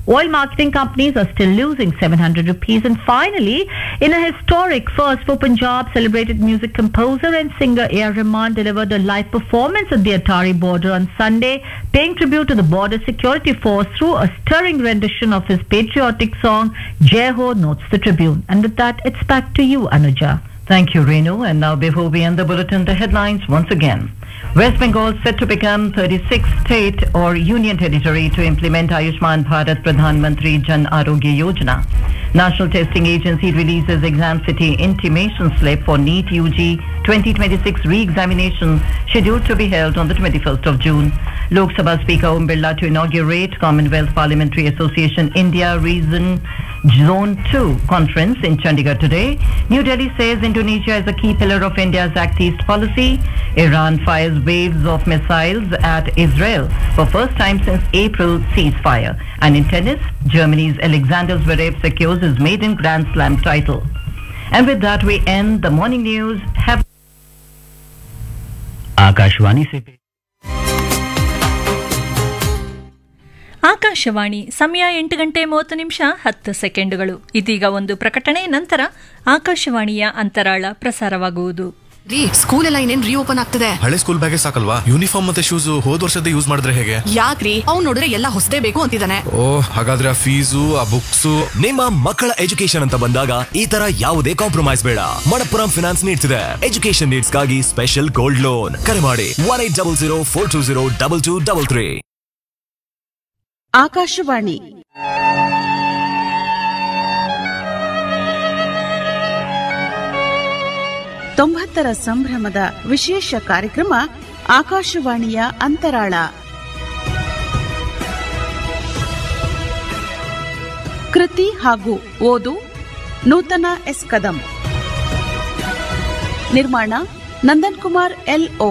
Oil marketing companies are still losing 700 rupees. And finally, in a historic first for Punjab, celebrated music composer and singer A.R. Rahman delivered a live performance at the Atari border on Sunday, paying tribute to the border security force through a stirring rendition of his patriotic song Jai Ho, notes the Tribune. And with that, it's back to you, Anuja. Thank you, Renu. And now before we end the bulletin, the headlines once again. West Bengal set to become 36th state or union territory to implement Ayushman Bharat Pradhan Mantri Jan Arogya Yojana. National Testing Agency releases Exam City intimation slip for NEET UG 2026 re-examination scheduled to be held on the 21st of June. Lok Sabha Speaker Om Birla to inaugurate Commonwealth Parliamentary Association India Region Zone 2 conference in Chandigarh today. New Delhi says Indonesia is a key pillar of India's Act East policy. Iran fires waves of missiles at Israel for first time since April ceasefire. And in tennis, Germany's Alexander Zverev secures his maiden Grand Slam title. And with that, we end the morning news. Have Akashvani से ಆಕಾಶವಾಣಿ ಸಮಯ ಎಂಟು ಗಂಟೆ ಮೂವತ್ತು ನಿಮಿಷ ಹತ್ತು ಸೆಕೆಂಡುಗಳು ಇದೀಗ ಒಂದು ಪ್ರಕಟಣೆ ನಂತರ ಆಕಾಶವಾಣಿಯ ಅಂತರಾಳ ಪ್ರಸಾರವಾಗುವುದು ರೀ ಸ್ಕೂಲ್ ಎಲ್ಲ ಇನ್ನೇನ್ ರೀಓಪನ್ ಆಗ್ತದೆ ಹಳೆ ಸ್ಕೂಲ್ ಬ್ಯಾಗೇ ಸಾಕಲ್ವಾ ಯೂನಿಫಾರ್ಮ್ ಮತ್ತೆ ಶೂಸ್ ಹೋದ್ ವರ್ಷದ ಯೂಸ್ ಮಾಡಿದ್ರೆ ಹೇಗೆ ಯಾಕ್ರಿ ಅವ್ನ್ ನೋಡಿದ್ರೆ ಎಲ್ಲ ಹೊಸದೇ ಬೇಕು ಅಂತಿದ್ದಾನೆ ಓ ಹಾಗಾದ್ರೆ ಆ ಫೀಸು ಆ ಬುಕ್ಸು ನಿಮ್ಮ ಮಕ್ಕಳ ಎಜುಕೇಶನ್ ಅಂತ ಬಂದಾಗ ಈ ತರ ಯಾವುದೇ ಕಾಂಪ್ರಮೈಸ್ ಬೇಡ ಮಣಪ್ಪುರಂ ಫಿನಾನ್ಸ್ ನೀಡ್ತಿದೆ ಎಜುಕೇಶನ್ ನೀಡ್ಸ್ ಗಾಗಿ ಸ್ಪೆಷಲ್ ಗೋಲ್ಡ್ ಲೋನ್ ಕರೆ ಮಾಡಿ one eight double zero four two zero double two double three Akashvani ತೊಂಬತ್ತರ ಸಂಭ್ರಮದ ವಿಶೇಷ ಕಾರ್ಯಕ್ರಮ ಆಕಾಶವಾಣಿಯ ಅಂತರಾಳ ಕೃತಿ ಹಾಗೂ ಓದು ನೂತನ ಎಸ್ ಕದಂ ನಿರ್ಮಾಣ ನಂದನ್ ಕುಮಾರ್ ಎಲ್ಒ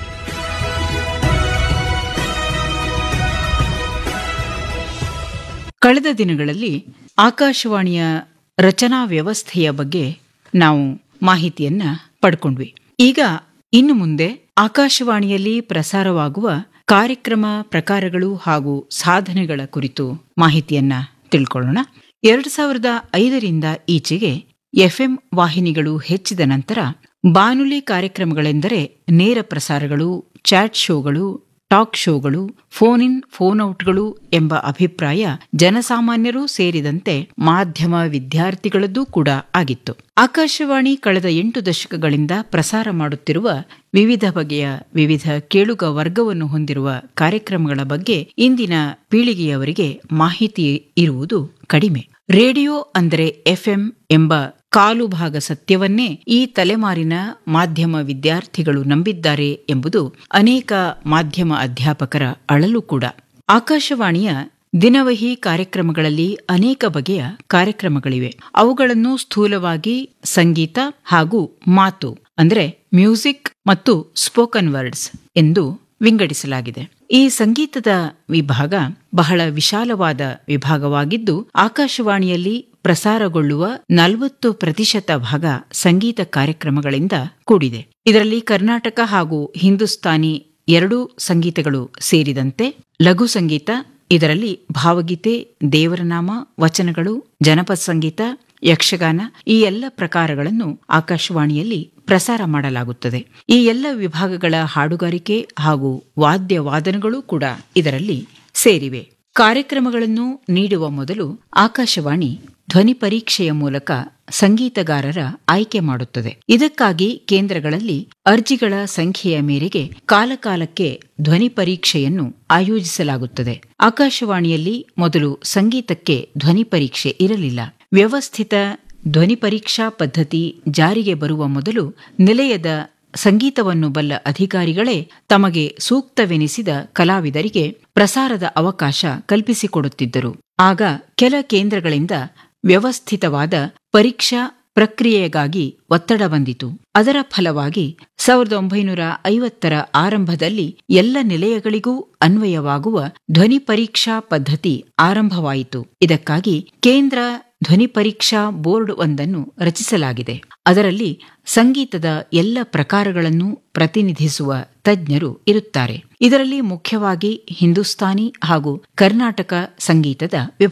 ಕಳೆದ ದಿನಗಳಲ್ಲಿ ಆಕಾಶವಾಣಿಯ ರಚನಾ ವ್ಯವಸ್ಥೆಯ ಬಗ್ಗೆ ನಾವು ಮಾಹಿತಿಯನ್ನ ಪಡ್ಕೊಂಡ್ವಿ ಈಗ ಇನ್ನು ಮುಂದೆ ಆಕಾಶವಾಣಿಯಲ್ಲಿ ಪ್ರಸಾರವಾಗುವ ಕಾರ್ಯಕ್ರಮ ಪ್ರಕಾರಗಳು ಹಾಗೂ ಸಾಧನೆಗಳ ಕುರಿತು ಮಾಹಿತಿಯನ್ನ ತಿಳ್ಕೊಳ್ಳೋಣ ಎರಡು ಸಾವಿರದ ಐದರಿಂದ ಈಚೆಗೆ ಎಫ್ಎಂ ವಾಹಿನಿಗಳು ಹೆಚ್ಚಿದ ನಂತರ ಬಾನುಲಿ ಕಾರ್ಯಕ್ರಮಗಳೆಂದರೆ ನೇರ ಪ್ರಸಾರಗಳು ಚಾಟ್ ಶೋಗಳು ಟಾಕ್ ಶೋಗಳು ಫೋನ್ ಇನ್ ಫೋನ್ ಔಟ್ಗಳು ಎಂಬ ಅಭಿಪ್ರಾಯ ಜನಸಾಮಾನ್ಯರೂ ಸೇರಿದಂತೆ ಮಾಧ್ಯಮ ವಿದ್ಯಾರ್ಥಿಗಳದ್ದೂ ಕೂಡ ಆಗಿತ್ತು ಆಕಾಶವಾಣಿ ಕಳೆದ ಎಂಟು ದಶಕಗಳಿಂದ ಪ್ರಸಾರ ಮಾಡುತ್ತಿರುವ ವಿವಿಧ ಬಗೆಯ ವಿವಿಧ ಕೇಳುಗ ವರ್ಗವನ್ನು ಹೊಂದಿರುವ ಕಾರ್ಯಕ್ರಮಗಳ ಬಗ್ಗೆ ಇಂದಿನ ಪೀಳಿಗೆಯವರಿಗೆ ಮಾಹಿತಿ ಇರುವುದು ಕಡಿಮೆ ರೇಡಿಯೋ ಅಂದರೆ ಎಫ್ಎಂ ಎಂಬ ಕಾಲು ಭಾಗ ಸತ್ಯವನ್ನೇ ಈ ತಲೆಮಾರಿನ ಮಾಧ್ಯಮ ವಿದ್ಯಾರ್ಥಿಗಳು ನಂಬಿದ್ದಾರೆ ಎಂಬುದು ಅನೇಕ ಮಾಧ್ಯಮ ಅಧ್ಯಾಪಕರ ಅಳಲು ಕೂಡ ಆಕಾಶವಾಣಿಯ ದಿನವಹಿ ಕಾರ್ಯಕ್ರಮಗಳಲ್ಲಿ ಅನೇಕ ಬಗೆಯ ಕಾರ್ಯಕ್ರಮಗಳಿವೆ ಅವುಗಳನ್ನು ಸ್ಥೂಲವಾಗಿ ಸಂಗೀತ ಹಾಗೂ ಮಾತು ಅಂದ್ರೆ ಮ್ಯೂಸಿಕ್ ಮತ್ತು ಸ್ಪೋಕನ್ ವರ್ಡ್ಸ್ ಎಂದು ವಿಂಗಡಿಸಲಾಗಿದೆ ಈ ಸಂಗೀತದ ವಿಭಾಗ ಬಹಳ ವಿಶಾಲವಾದ ವಿಭಾಗವಾಗಿದ್ದು ಆಕಾಶವಾಣಿಯಲ್ಲಿ ಪ್ರಸಾರಗೊಳ್ಳುವ ನಲವತ್ತು ಪ್ರತಿಶತ ಭಾಗ ಸಂಗೀತ ಕಾರ್ಯಕ್ರಮಗಳಿಂದ ಕೂಡಿದೆ ಇದರಲ್ಲಿ ಕರ್ನಾಟಕ ಹಾಗೂ ಹಿಂದೂಸ್ತಾನಿ ಎರಡೂ ಸಂಗೀತಗಳು ಸೇರಿದಂತೆ ಲಘು ಸಂಗೀತ ಇದರಲ್ಲಿ ಭಾವಗೀತೆ ದೇವರನಾಮ ವಚನಗಳು ಜನಪದ ಸಂಗೀತ ಯಕ್ಷಗಾನ ಈ ಎಲ್ಲ ಪ್ರಕಾರಗಳನ್ನು ಆಕಾಶವಾಣಿಯಲ್ಲಿ ಪ್ರಸಾರ ಮಾಡಲಾಗುತ್ತದೆ ಈ ಎಲ್ಲ ವಿಭಾಗಗಳ ಹಾಡುಗಾರಿಕೆ ಹಾಗೂ ವಾದ್ಯ ವಾದನಗಳು ಕೂಡ ಇದರಲ್ಲಿ ಸೇರಿವೆ ಕಾರ್ಯಕ್ರಮಗಳನ್ನು ನೀಡುವ ಮೊದಲು ಆಕಾಶವಾಣಿ ಧ್ವನಿ ಪರೀಕ್ಷೆಯ ಮೂಲಕ ಸಂಗೀತಗಾರರ ಆಯ್ಕೆ ಮಾಡುತ್ತದೆ ಇದಕ್ಕಾಗಿ ಕೇಂದ್ರಗಳಲ್ಲಿ ಅರ್ಜಿಗಳ ಸಂಖ್ಯೆಯ ಮೇರೆಗೆ ಕಾಲಕಾಲಕ್ಕೆ ಧ್ವನಿ ಪರೀಕ್ಷೆಯನ್ನು ಆಯೋಜಿಸಲಾಗುತ್ತದೆ ಆಕಾಶವಾಣಿಯಲ್ಲಿ ಮೊದಲು ಸಂಗೀತಕ್ಕೆ ಧ್ವನಿ ಪರೀಕ್ಷೆ ಇರಲಿಲ್ಲ ವ್ಯವಸ್ಥಿತ ಧ್ವನಿ ಪರೀಕ್ಷಾ ಪದ್ಧತಿ ಜಾರಿಗೆ ಬರುವ ಮೊದಲು ನಿಲಯದ ಸಂಗೀತವನ್ನು ಬಲ್ಲ ಅಧಿಕಾರಿಗಳೇ ತಮಗೆ ಸೂಕ್ತವೆನಿಸಿದ ಕಲಾವಿದರಿಗೆ ಪ್ರಸಾರದ ಅವಕಾಶ ಕಲ್ಪಿಸಿಕೊಡುತ್ತಿದ್ದರು ಆಗ ಕೆಲ ಕೇಂದ್ರಗಳಿಂದ ವ್ಯವಸ್ಥಿತವಾದ ಪರೀಕ್ಷಾ ಪ್ರಕ್ರಿಯೆಗಾಗಿ ಒತ್ತಡ ಬಂದಿತು ಅದರ ಫಲವಾಗಿ ಸಾವಿರದ ಒಂಬೈನೂರ ಐವತ್ತರ ಆರಂಭದಲ್ಲಿ ಎಲ್ಲ ನಿಲಯಗಳಿಗೂ ಅನ್ವಯವಾಗುವ ಧ್ವನಿ ಪರೀಕ್ಷಾ ಪದ್ಧತಿ ಆರಂಭವಾಯಿತು ಇದಕ್ಕಾಗಿ ಕೇಂದ್ರ ಧ್ವನಿ ಪರೀಕ್ಷಾ ಬೋರ್ಡ್ ಒಂದನ್ನು ರಚಿಸಲಾಗಿದೆ ಅದರಲ್ಲಿ ಸಂಗೀತದ ಎಲ್ಲ ಪ್ರಕಾರಗಳನ್ನು ಪ್ರತಿನಿಧಿಸುವ ತಜ್ಞರು ಇರುತ್ತಾರೆ ಇದರಲ್ಲಿ ಮುಖ್ಯವಾಗಿ ಹಿಂದೂಸ್ತಾನಿ ಹಾಗೂ ಕರ್ನಾಟಕ ಸಂಗೀತದ